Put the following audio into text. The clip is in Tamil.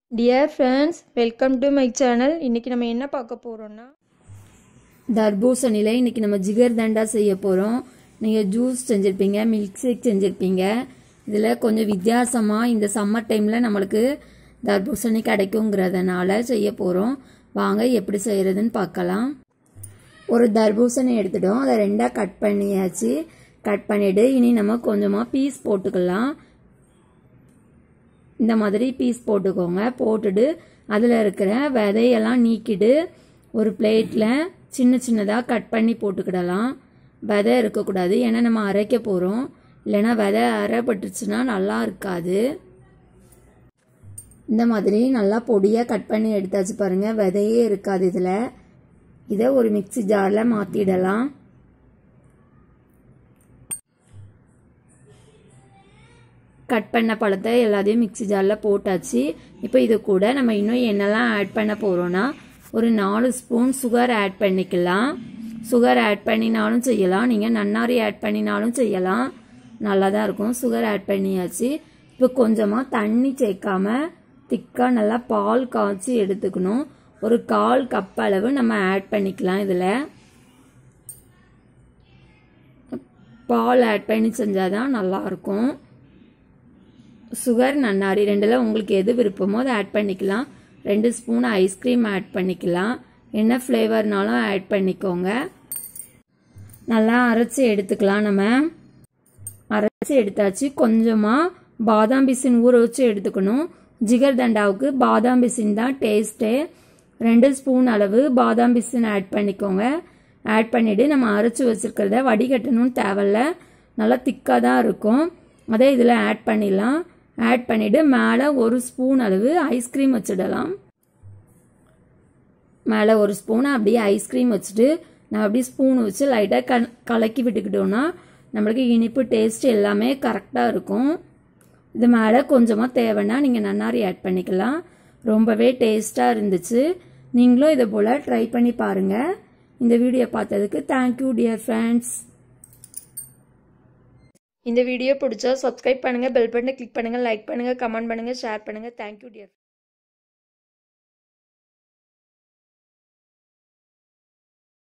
dear friends welcome to my channel இன்றைக்கி நம்ம என்ன பார்க்க போகிறோன்னா தர்பூசணியில் இன்னைக்கு நம்ம ஜிகர் தண்டா செய்ய போகிறோம் நீங்கள் ஜூஸ் செஞ்சுருப்பீங்க மில்க் ஷேக் செஞ்சுருப்பீங்க இதில் கொஞ்சம் வித்தியாசமாக இந்த சம்மர் டைமில் நம்மளுக்கு தர்பூசணி கிடைக்குங்கிறதுனால செய்ய போகிறோம் வாங்க எப்படி செய்கிறதுன்னு பார்க்கலாம் ஒரு தர்பூசணி எடுத்துட்டோம் அதை ரெண்டாக கட் பண்ணியாச்சு கட் பண்ணிவிட்டு இனி நம்ம கொஞ்சமாக பீஸ் போட்டுக்கலாம் இந்த மாதிரி பீஸ் போட்டுக்கோங்க போட்டுட்டு அதில் இருக்கிற விதையெல்லாம் நீக்கிட்டு ஒரு பிளேட்டில் சின்ன சின்னதாக கட் பண்ணி போட்டுக்கிடலாம் விதை இருக்கக்கூடாது ஏன்னா நம்ம அரைக்க போகிறோம் இல்லைன்னா விதை அரைப்பட்டுச்சுன்னா நல்லா இருக்காது இந்த மாதிரி நல்லா பொடியாக கட் பண்ணி எடுத்தாச்சு பாருங்கள் விதையே இருக்காது இதில் இதை ஒரு மிக்சி ஜாரில் மாற்றிடலாம் கட் பண்ண பழத்தை எல்லாத்தையும் மிக்சி ஜாரில் போட்டாச்சு இப்போ இது கூட நம்ம இன்னும் என்னெல்லாம் ஆட் பண்ண போகிறோன்னா ஒரு நாலு ஸ்பூன் சுகர் ஆட் பண்ணிக்கலாம் சுகர் ஆட் பண்ணினாலும் செய்யலாம் நீங்கள் நன்னாரி ஆட் பண்ணினாலும் செய்யலாம் நல்லா தான் இருக்கும் சுகர் ஆட் பண்ணியாச்சு இப்போ கொஞ்சமாக தண்ணி சேர்க்காம திக்காக நல்லா பால் காய்ச்சி எடுத்துக்கணும் ஒரு கால் கப் அளவு நம்ம ஆட் பண்ணிக்கலாம் இதில் பால் ஆட் பண்ணி செஞ்சால் தான் நல்லாயிருக்கும் சுகர் நன்னாரி ரெண்டில் உங்களுக்கு எது விருப்பமோ அதை ஆட் பண்ணிக்கலாம் ரெண்டு ஸ்பூன் ஐஸ்கிரீம் ஆட் பண்ணிக்கலாம் என்ன ஃப்ளேவர்னாலும் ஆட் பண்ணிக்கோங்க நல்லா அரைச்சி எடுத்துக்கலாம் நம்ம அரைச்சி எடுத்தாச்சு கொஞ்சமாக பாதாம் பிசின் ஊற வச்சு எடுத்துக்கணும் ஜிகர் தண்டாவுக்கு பாதாம் பிசின் தான் டேஸ்ட்டே ரெண்டு ஸ்பூன் அளவு பாதாம் பிசின் ஆட் பண்ணிக்கோங்க ஆட் பண்ணிவிட்டு நம்ம அரைச்சி வச்சுருக்கிறத வடிகட்டணும்னு தேவையில்ல நல்லா திக்காக தான் இருக்கும் அதே இதில் ஆட் பண்ணிடலாம் ஆட் பண்ணிவிட்டு மேலே ஒரு ஸ்பூன் அளவு ஐஸ்கிரீம் வச்சிடலாம் மேலே ஒரு ஸ்பூன் அப்படியே ஐஸ்கிரீம் வச்சுட்டு நான் அப்படியே ஸ்பூன் வச்சு லைட்டாக க கலக்கி விட்டுக்கிட்டோன்னா நம்மளுக்கு இனிப்பு டேஸ்ட் எல்லாமே கரெக்டாக இருக்கும் இது மேலே கொஞ்சமாக தேவைன்னா நீங்கள் நன்னாரி ஆட் பண்ணிக்கலாம் ரொம்பவே டேஸ்ட்டாக இருந்துச்சு நீங்களும் இதை போல் ட்ரை பண்ணி பாருங்கள் இந்த வீடியோ பார்த்ததுக்கு தேங்க்யூ டியர் ஃப்ரெண்ட்ஸ் இந்த வீடியோ பிடிச்சா சப்ஸ்கிரைப் பண்ணுங்கள் பெல் பட்டனை கிளிக் பண்ணுங்கள் லைக் பண்ணுங்கள் கமெண்ட் பண்ணுங்கள் ஷேர் பண்ணுங்கள் தேங்க்யூ டியர்